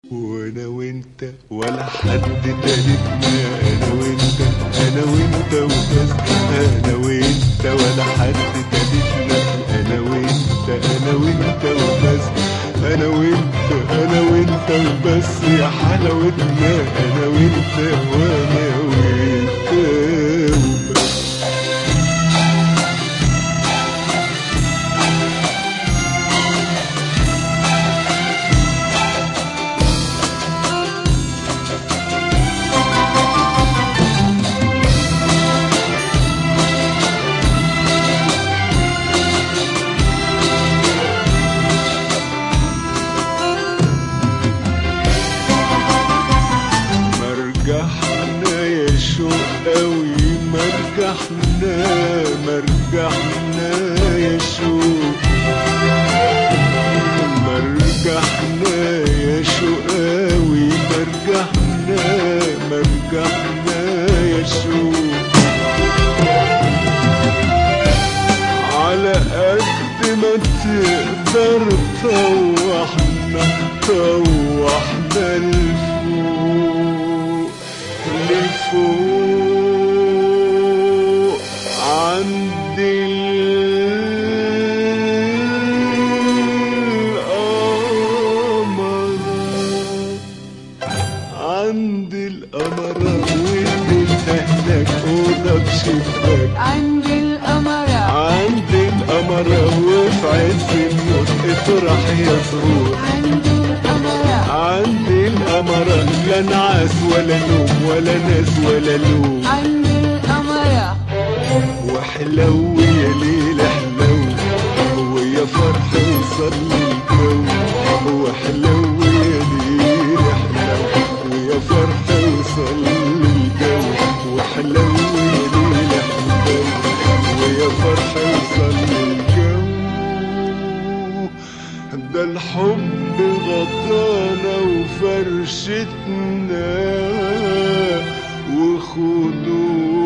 وانا وانت ولا حد تالتنا انا وانت انا وانت وبس انا وانت ولا حد تالتنا انا وانت انا وانت وبس انا وانت انا وانت وبس يا حلاوتنا انا وانت وانا وانت وبس مرجحنا يا شوق قوي مرجحنا مرجحنا يا شوق مرجحنا يا شوق قوي مرجحنا مرجحنا يا شوق على قد ما تقدر طوحنا طوحنا لفوق لفوق عند القمر عند القمر وانت هناك اوضه بشباك عند القمرة عند القمر وفي عز الموت اطرح يا زهور عند القمرة عند القمر لا نعاس ولا نوم ولا ناس ولا لوم عند القمرة وحلو يا ليل حلو ويا فرح وصلي الجو وحلو يا ليل حلو ويا فرح وصلي الجو وحلو يا ليل حلو ويا فرح وصلي الجو ده الحب غطانا وفرشتنا وخدود